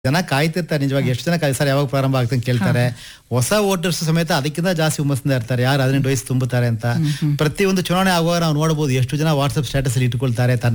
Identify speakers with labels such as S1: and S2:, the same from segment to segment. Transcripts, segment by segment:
S1: ಜನ ಕಾಯ್ತಿರ್ತಾರೆ ನಿಜವಾಗಿ ಎಷ್ಟು ಜನ ಕಾಯ್ ಸರ್ ಯಾವಾಗ ಪ್ರಾರಂಭ ಆಗ್ತದೆ ಅಂತ ಕೇಳ್ತಾರೆ ಹೊಸ ವೋಟರ್ಸ್ ಸಮೇತ ಅದಕ್ಕಿಂತ ಜಾಸ್ತಿ ಹುಮ್ಮಸ್ಸಿಂದ ಇರ್ತಾರೆ ಯಾರು ಹದಿನೆಂಟು ವಯಸ್ಸು ತುಂಬುತ್ತಾರೆ ಅಂತ ಪ್ರತಿಯೊಂದು ಚುನಾವಣೆ ಆಗುವಾಗ ನಾವು ನೋಡಬಹುದು ಎಷ್ಟು ಜನ ವಾಟ್ಸ್ಆಪ್ ಸ್ಟೇಟಸ್ ಅಲ್ಲಿ ಇಟ್ಕೊಳ್ತಾರೆ ತನ್ನ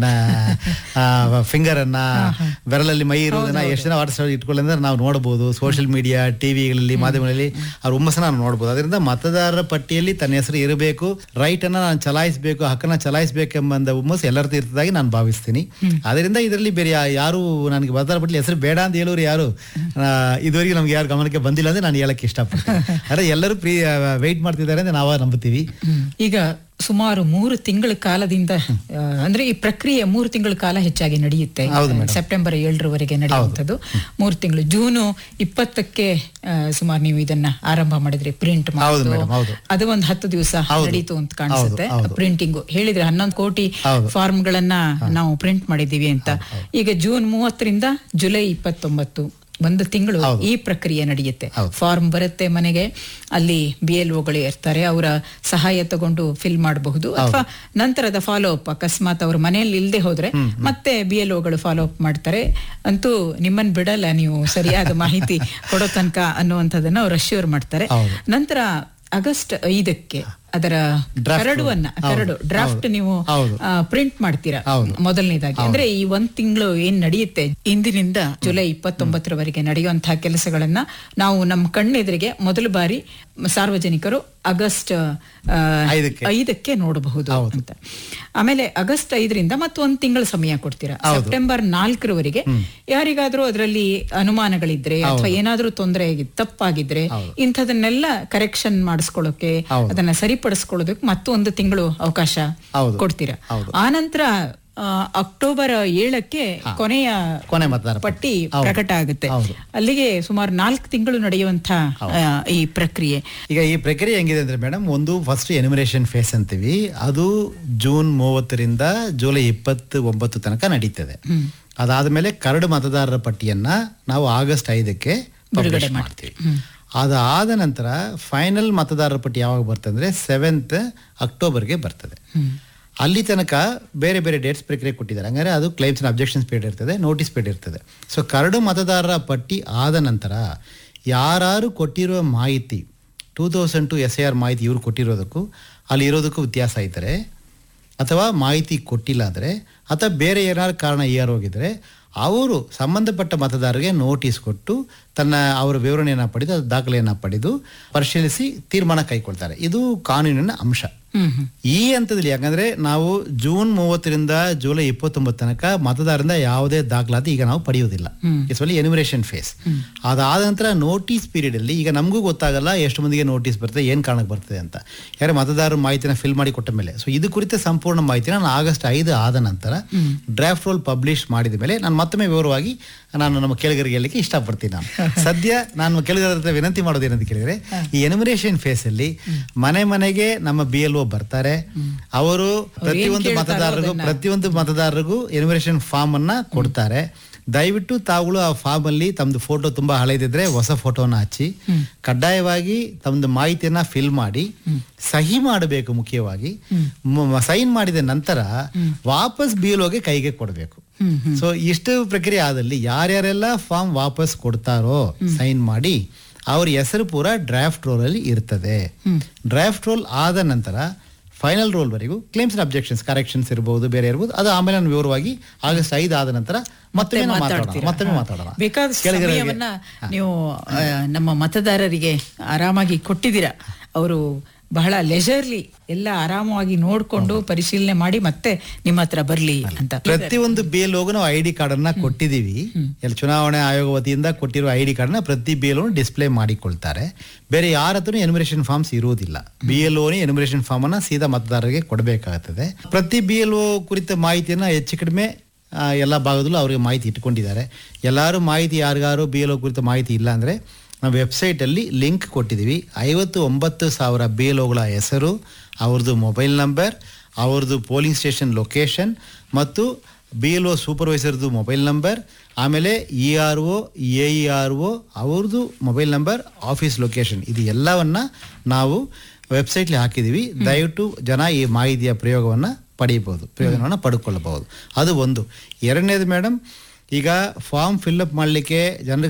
S1: ಫಿಂಗರ್ ಅನ್ನ ಬೆರಳಲ್ಲಿ ಮೈ ಇರುವುದನ್ನ ಎಷ್ಟು ಜನ ವಾಟ್ಸ್ಆಪ್ ಇಟ್ಕೊಳ್ಳೋದ್ರೆ ನಾವು ನೋಡಬಹುದು ಸೋಷಿಯಲ್ ಮೀಡಿಯಾ ಟಿವಿಗಳಲ್ಲಿ ಮಾಧ್ಯಮಗಳಲ್ಲಿ ಅವ್ರ ಹುಮ್ಮಸ್ಸನ್ನ ನಾವು ನೋಡಬಹುದು ಅದರಿಂದ ಮತದಾರರ ಪಟ್ಟಿಯಲ್ಲಿ ತನ್ನ ಹೆಸರು ಇರಬೇಕು ರೈಟ್ ಅನ್ನ ನಾನು ಚಲಾಯಿಸಬೇಕು ಹಕ್ಕನ್ನ ಚಲಾಯಿಸಬೇಕೆಂಬ ಹುಮ್ಮಸ್ಸು ಎಲ್ಲರದ್ದು ಇರ್ತದಾಗಿ ನಾನು ಭಾವಿಸ್ತೀನಿ ಅದರಿಂದ ಇದರಲ್ಲಿ ಬೇರೆ ಯಾ- ಯಾರು ನನಗೆ ಮತದಾರ ಪಟ್ಟಿ ಹೆಸರು ಬೇಡ ಅಂತ ಹೇಳೋರು ಯಾರು ಆ, ಇದುವರೆಗೆ ನಮ್ಗೆ ಯಾರು ಗಮನಕ್ಕೆ ಬಂದಿಲ್ಲ ಅಂದ್ರೆ ನಾನು ಹೇಳಕ್ಕೆ ಇಷ್ಟಪಡ್ತೀನಿ ಅದೇ ಎಲ್ಲರೂ ಪ್ರೀ ವೆಯ್ಟ್ ಮಾಡ್ತಿದ್ದಾರೆ ಅಂತ ನಾವು ನಂಬುತ್ತೀವಿ
S2: ಈಗ ಸುಮಾರು ಮೂರು ತಿಂಗಳ ಕಾಲದಿಂದ ಆ, ಅಂದ್ರೆ ಈ ಪ್ರಕ್ರಿಯೆ ಮೂರು ತಿಂಗಳ ಕಾಲ ಹೆಚ್ಚಾಗಿ ನಡೆಯುತ್ತೆ
S1: ಹೌದು madam.
S2: ಸೆಪ್ಟೆಂಬರ್ ಏಳರವರೆಗೆ ನಡೆಯುವಂಥದ್ದು ಮೂರು ತಿಂಗಳು ಜೂನು ಇಪ್ಪತ್ತಕ್ಕೆ ಆ, ಸುಮಾರು ನೀವು ಇದನ್ನ ಆರಂಭ ಮಾಡಿದ್ರಿ ಪ್ರಿಂಟ್
S1: ಹೌದು madam, ಹೌದು.
S2: ಅದು ಒಂದು ಹತ್ತು ದಿವಸ
S1: ಹೌದು.
S2: ನಡೀತು ಅಂತ ಕಾಣಿಸುತ್ತೆ
S1: ಹೌದು, ಹೌದು.
S2: ಪ್ರಿಂಟಿಂಗ್ ಹೇಳಿದ್ರೆ ಹನ್ನೊಂದು ಕೋಟಿ
S1: ಹೌದು.
S2: ಫಾರ್ಮ್ ಗಳನ್ನ ನಾವು ಪ್ರಿಂಟ್ ಮಾಡಿದೀವಿ ಅಂತ ಈಗ ಜೂನ್ ಮೂವತ್ತರಿಂದ ಜುಲೈ ಇಪ್ಪತ್ತೊಂಬತ್ತು ಒಂದು ತಿಂಗಳು ಈ ಪ್ರಕ್ರಿಯೆ ನಡೆಯುತ್ತೆ
S1: ಹೌದು.
S2: ಫಾರ್ಮ್ ಬರುತ್ತೆ ಮನೆಗೆ ಅಲ್ಲಿ ಬಿ ಎಲ್ ಒಗಳು ಇರ್ತಾರೆ ಅವರ ಸಹಾಯ ತಗೊಂಡು ಫಿಲ್ ಮಾಡಬಹುದು ಅಥವಾ ನಂತರದ ಫಾಲೋ ಅಪ್ ಅಕಸ್ಮಾತ್ ಅವ್ರ ಮನೆಯಲ್ಲಿ ಇಲ್ಲದೆ ಹೋದ್ರೆ ಮತ್ತೆ ಬಿ ಎಲ್ ಒಗಳು ಫಾಲೋ ಅಪ್ ಮಾಡ್ತಾರೆ ಅಂತೂ ನಿಮ್ಮನ್ನ ಬಿಡಲ್ಲ ನೀವು ಸರಿಯಾದ ಮಾಹಿತಿ ಕೊಡೋ ತನಕ ಅನ್ನುವಂಥದ್ದನ್ನ ಅವ್ರು ಅಶ್ಯೂರ್ ಮಾಡ್ತಾರೆ
S1: ಹೌದು.
S2: ನಂತರ ಆಗಸ್ಟ್ ಐದಕ್ಕೆ ಅದರ
S1: Draft.
S2: ಕರಡುವನ್ನ ಕರಡು ಡ್ರಾಫ್ಟ್ ನೀವು
S1: ಹೌದು.
S2: ಪ್ರಿಂಟ್ ಮಾಡ್ತೀರಾ
S1: ಹೌದು.
S2: ಮೊದಲನೇದಾಗಿ ಅಂದ್ರೆ ಈ ಒಂದ್ ತಿಂಗಳು ಏನ್ ನಡೆಯುತ್ತೆ ಇಂದಿನಿಂದ ಜುಲೈ ಇಪ್ಪತ್ತೊಂಬತ್ತರವರೆಗೆ ನಡೆಯುವಂತಹ ಕೆಲಸಗಳನ್ನ ನಾವು ನಮ್ಮ ಕಣ್ಣೆದುರಿಗೆ ಮೊದಲ ಬಾರಿ ಸಾರ್ವಜನಿಕರು ಆಗಸ್ಟ್ ಆ,
S1: ಐದಕ್ಕೆ.
S2: ಐದಕ್ಕೆ ನೋಡಬಹುದು ಅಂತ ಆಮೇಲೆ ಆಗಸ್ಟ್ ಐದರಿಂದ ಮತ್ತೊಂದ್ ತಿಂಗಳ ಸಮಯ ಕೊಡ್ತೀರಾ ಸೆಪ್ಟೆಂಬರ್ ನಾಲ್ಕರವರೆಗೆ ಯಾರಿಗಾದ್ರೂ ಅದರಲ್ಲಿ ಅನುಮಾನಗಳಿದ್ರೆ ಅಥವಾ ಏನಾದ್ರೂ ತೊಂದರೆ ತಪ್ಪಾಗಿದ್ರೆ ಇಂಥದನ್ನೆಲ್ಲ ಕರೆಕ್ಷನ್ ಮಾಡಿಸ್ಕೊಳ್ಳೋಕೆ
S1: ಹೌದು.
S2: ಅದನ್ನ ಸರಿಪಡಿಸ್ಕೊಳ್ಳೋದಕ್ಕೆ ಮತ್ತೊಂದು ತಿಂಗಳು ಅವಕಾಶ
S1: ಹೌದು.
S2: ಕೊಡ್ತೀರಾ
S1: ಹೌದು.
S2: ಆನಂತರ ಆ, ಅಕ್ಟೋಬರ್ ಏಳಕ್ಕೆ ಕೊನೆಯ
S1: ಕೊನೆ ಮತದಾರ
S2: ಪಟ್ಟಿ
S1: ಹೌದು.
S2: ಪ್ರಕಟ ಆಗುತ್ತೆ
S1: ಹೌದು.
S2: ಅಲ್ಲಿಗೆ ಸುಮಾರು ನಾಲ್ಕು ತಿಂಗಳು ನಡೆಯುವಂತ ಆ, ಈ ಪ್ರಕ್ರಿಯೆ
S1: ಈಗ ಈ ಪ್ರಕ್ರಿಯೆ ಹೆಂಗಿದೆ ಅಂದ್ರೆ ಮೇಡಮ್ ಒಂದು ಫಸ್ಟ್ ಎನಿಮಿನೇಷನ್ ಫೇಸ್ ಅಂತೀವಿ ಅದು ಜೂನ್ ಮೂವತ್ತರಿಂದ ಜುಲೈ ಇಪ್ಪತ್ತು ಒಂಬತ್ತು ತನಕ ನಡೀತದೆ ಅದಾದ್ಮೇಲೆ ಕರಡು ಮತದಾರರ ಪಟ್ಟಿಯನ್ನ ನಾವು ಆಗಸ್ಟ್ ಐದಕ್ಕೆ ಪಬ್ಲಿಷ್ ಮಾಡ್ತೀವಿ ಅದಾದ ನಂತರ ಫೈನಲ್ ಮತದಾರರ ಪಟ್ಟಿ ಯಾವಾಗ ಬರ್ತದೆ ಅಂದ್ರೆ ಸೆವೆಂತ್ ಅಕ್ಟೋಬರ್ಗೆ ಬರ್ತದೆ ಅಲ್ಲಿ ತನಕ ಬೇರೆ ಬೇರೆ ಡೇಟ್ಸ್ ಪ್ರಕ್ರಿಯೆ ಕೊಟ್ಟಿದ್ದಾರೆ ಹಂಗಾದ್ರೆ ಅದು ಕ್ಲೈಮ್ಸ್ ಅಬ್ಜೆಕ್ಷನ್ಸ್ ಪೀರಿಯಡ್ ಇರ್ತದೆ ನೋಟಿಸ್ ಪೀರಿಯಡ್ ಇರ್ತದೆ ಸೊ ಕರಡು ಮತದಾರರ ಪಟ್ಟಿ ಆದ ನಂತರ ಯಾರು ಕೊಟ್ಟಿರುವ ಮಾಹಿತಿ two thousand two S A R ಮಾಹಿತಿ ಇವ್ರು ಕೊಟ್ಟಿರೋದಕ್ಕೂ ಅಲ್ಲಿ ಇರೋದಕ್ಕೂ ವ್ಯತ್ಯಾಸ ಇದ್ದರೆ ಅಥವಾ ಮಾಹಿತಿ ಕೊಟ್ಟಿಲ್ಲ ಅಂದರೆ ಅಥವಾ ಬೇರೆ ಏನಾದ್ರು ಕಾರಣ ಏರ್ ಹೋಗಿದ್ರೆ ಅವರು ಸಂಬಂಧಪಟ್ಟ ಮತದಾರರಿಗೆ ನೋಟಿಸ್ ಕೊಟ್ಟು ತನ್ನ ಅವರ ವಿವರಣೆಯನ್ನು ಪಡೆದು ಅದು ದಾಖಲೆಯನ್ನು ಪಡೆದು ಪರಿಶೀಲಿಸಿ ತೀರ್ಮಾನ ಕೈಗೊಳ್ತಾರೆ ಇದು ಕಾನೂನಿನ ಅಂಶ
S2: ಹ್ಮ್ ಹ್ಮ್
S1: ಈ ಹಂತದಲ್ಲಿ ಯಾಕಂದ್ರೆ ನಾವು ಜೂನ್ ಮೂವತ್ತರಿಂದ ಜುಲೈ ಇಪ್ಪತ್ತೊಂಬತ್ತು ತನಕ ಮತದಾರರಿಂದ ಯಾವುದೇ ದಾಖಲಾತಿ ಈಗ ನಾವು ಪಡೆಯುವುದಿಲ್ಲ ಇಟ್ಸ್ ಒನ್ಲಿ ಎನಿಮಿನೇಷನ್ ಫೇಸ್ ಅದಾದ ನಂತರ ನೋಟಿಸ್ ಪೀರಿಯಡ್ ಅಲ್ಲಿ ಈಗ ನಮಗೂ ಗೊತ್ತಾಗಲ್ಲ ಎಷ್ಟು ಮಂದಿಗೆ ನೋಟಿಸ್ ಬರ್ತದೆ ಏನ್ ಕಾರಣಕ್ಕೆ ಬರ್ತದೆ ಅಂತ ಯಾರು ಮತದಾರರ ಮಾಹಿತಿನ ಫಿಲ್ ಮಾಡಿ ಕೊಟ್ಟ ಮೇಲೆ ಸೊ ಇದು ಕುರಿತ ಸಂಪೂರ್ಣ ಮಾಹಿತಿನ ನಾನು ಆಗಸ್ಟ್ ಐದು ಆದ ನಂತರ ಡ್ರಾಫ್ಟ್ ರೋಲ್ ಪಬ್ಲಿಷ್ ಮಾಡಿದ ಮೇಲೆ ನಾನು ಮತ್ತೊಮ್ಮೆ ವಿವರವಾಗಿ ನಾನು ನಮ್ಮ ಕೇಳಿಗರಿಗೆ ಹೇಳಲಿಕ್ಕೆ ಇಷ್ಟಪಡ್ತೀನಿ ನಾನು ಸದ್ಯ ನಾನು ಕೇಳಿಗರ ಹತ್ರ ವಿನಂತಿ ಮಾಡೋದೇನಂತ ಕೇಳಿದ್ರೆ ಈ ಎನಿಮಿನೇಷನ್ ಫೇಸ್ ಅಲ್ಲಿ ಮನೆ ಮನೆಗೆ ನಮ್ಮ ಬಿ ಎಲ್ ಒ ಬರ್ತಾರೆ ಅವರು ಪ್ರತಿಯೊಂದು
S2: ಕೇಳ್ತಾರೋ
S1: ಮತದಾರರಿಗೂ
S2: ಅದನ್ನ.
S1: ಪ್ರತಿಯೊಂದು ಮತದಾರರಿಗೂ ಎನಿಮಿನೇಷನ್ ಫಾರ್ಮ್ ಅನ್ನ ಕೊಡ್ತಾರೆ ದಯವಿಟ್ಟು ತಾವುಗಳು ಆ ಫಾರ್ಮ್ ಅಲ್ಲಿ ತಮ್ದು ಫೋಟೋ ತುಂಬಾ ಹಳೆದಿದ್ರೆ ಹೊಸ ಫೋಟೋನ ಹಚ್ಚಿ ಕಡ್ಡಾಯವಾಗಿ ತಮ್ದು ಮಾಹಿತಿಯನ್ನ ಫಿಲ್ ಮಾಡಿ ಸಹಿ ಮಾಡಬೇಕು ಮುಖ್ಯವಾಗಿ ಸೈನ್ ಮಾಡಿದ ನಂತರ ವಾಪಸ್ ಬೀಳೋಗೆ ಕೈಗೆ ಕೊಡಬೇಕು ಸೊ ಇಷ್ಟು ಪ್ರಕ್ರಿಯೆ ಆದಲ್ಲಿ ಯಾರ್ಯಾರೆಲ್ಲ ಫಾರ್ಮ್ ವಾಪಸ್ ಕೊಡ್ತಾರೋ ಸೈನ್ ಮಾಡಿ ಅವ್ರ ಹೆಸರು ಪೂರ ಡ್ರಾಫ್ಟ್ ರೋಲ್ ಅಲ್ಲಿ ಇರ್ತದೆ ಡ್ರಾಫ್ಟ್ ರೋಲ್ ಆದ ನಂತರ ಫೈನಲ್ ರೋಲ್ ವರೆಗೂ ಕ್ಲೇಮ್ಸ್ ಅಬ್ಜೆಕ್ಷನ್ಸ್ ಕರೆಕ್ಷನ್ಸ್ ಇರಬಹುದು ಬೇರೆ ಇರಬಹುದು ಅದು ಆಮೇಲೆ ನಾನು ವಿವರವಾಗಿ ಆಗಸ್ಟ್ ಐದು ಆದ ನಂತರ ಮತ್ತೊಮ್ಮೆ ನಾವು ಮಾತಾಡೋಣ
S2: ಮಾತಾಡ್ತೀರಾ?
S1: ಮತ್ತೊಮ್ಮೆ ಮಾತಾಡೋಣ
S2: ಬೇಕಾದಷ್ಟು
S1: ಕೆಳಗಡೆಗೆ-
S2: ಸಮಯವನ್ನ ನೀವು ಆ, ನಮ್ಮ ಮತದಾರರಿಗೆ ಆರಾಮಾಗಿ ಕೊಟ್ಟಿದ್ದೀರಾ ಅವರು ಬಹಳ ಲೆಜರ್ಲಿ ಎಲ್ಲ ಆರಾಮವಾಗಿ ನೋಡ್ಕೊಂಡು ಪರಿಶೀಲನೆ ಮಾಡಿ ಮತ್ತೆ ನಿಮ್ಮ ಹತ್ರ ಬರ್ಲಿ ಅಂತ
S1: ಪ್ರತಿಯೊಂದು ಬೇಲೋಗು ನಾವು ಐ ಡಿ ಕಾರ್ಡ್ ಅನ್ನ ಕೊಟ್ಟಿದೀವಿ ಎಲ್ಲ ಚುನಾವಣೆ ಆಯೋಗ ವತಿಯಿಂದ ಕೊಟ್ಟಿರುವ ಐ ಡಿ ಕಾರ್ಡ್ ನ ಪ್ರತಿ ಬೇಲೋ ಡಿಸ್ಪ್ಲೇ ಮಾಡಿಕೊಳ್ತಾರೆ ಬೇರೆ ಯಾರ ಹತ್ರನೂ ಎನಿಮಿನೇಷನ್ ಫಾರ್ಮ್ಸ್ ಇರುವುದಿಲ್ಲ ಬಿ ಎಲ್ ಓನೇ ಎನಿಮಿನೇಷನ್ ಫಾರ್ಮ್ ಅನ್ನ ಸೀದಾ ಮತದಾರರಿಗೆ ಕೊಡಬೇಕಾಗುತ್ತದೆ ಪ್ರತಿ ಬಿ ಎಲ್ ಓ ಕುರಿತ ಮಾಹಿತಿಯನ್ನ ಹೆಚ್ಚು ಕಡಿಮೆ ಆ, ಎಲ್ಲ ಭಾಗದಲ್ಲೂ ಅವರಿಗೆ ಮಾಹಿತಿ ಇಟ್ಕೊಂಡಿದ್ದಾರೆ ಎಲ್ಲರೂ ಮಾಹಿತಿ ಯಾರಿಗಾರು ಬಿ ಎಲ್ ಓ ಕುರಿತ ಮಾಹಿತಿ ಇಲ್ಲ ಅಂದರೆ ನಾವು ವೆಬ್ಸೈಟಲ್ಲಿ ಲಿಂಕ್ ಕೊಟ್ಟಿದ್ದೀವಿ ಐವತ್ತು ಒಂಬತ್ತು ಸಾವಿರ ಬಿ ಎಲ್ ಓಗಳ ಹೆಸರು ಅವ್ರದ್ದು ಮೊಬೈಲ್ ನಂಬರ್ ಅವ್ರದ್ದು ಪೋಲಿಂಗ್ ಸ್ಟೇಷನ್ ಲೊಕೇಶನ್ ಮತ್ತು ಬಿ ಎಲ್ ಒ ಸೂಪರ್ವೈಸರ್ದು ಮೊಬೈಲ್ ನಂಬರ್ ಆಮೇಲೆ E R O A E R O ಅವ್ರದ್ದು ಮೊಬೈಲ್ ನಂಬರ್ ಆಫೀಸ್ ಲೊಕೇಶನ್ ಇದು ಎಲ್ಲವನ್ನ ನಾವು ವೆಬ್ಸೈಟ್ಲಿ ಹಾಕಿದ್ದೀವಿ ದಯವಿಟ್ಟು ಜನ ಈ ಮಾಹಿತಿಯ ಪ್ರಯೋಗವನ್ನು ಪಡೆಯಬಹುದು ಪ್ರಯೋಜನವನ್ನು ಪಡ್ಕೊಳ್ಳಬಹುದು ಅದು ಒಂದು ಎರಡನೇದು ಮೇಡಮ್ ಈಗ ಫಾರ್ಮ್ ಫಿಲ್ಅಪ್ ಮಾಡಲಿಕ್ಕೆ ಜನರಿಗೆ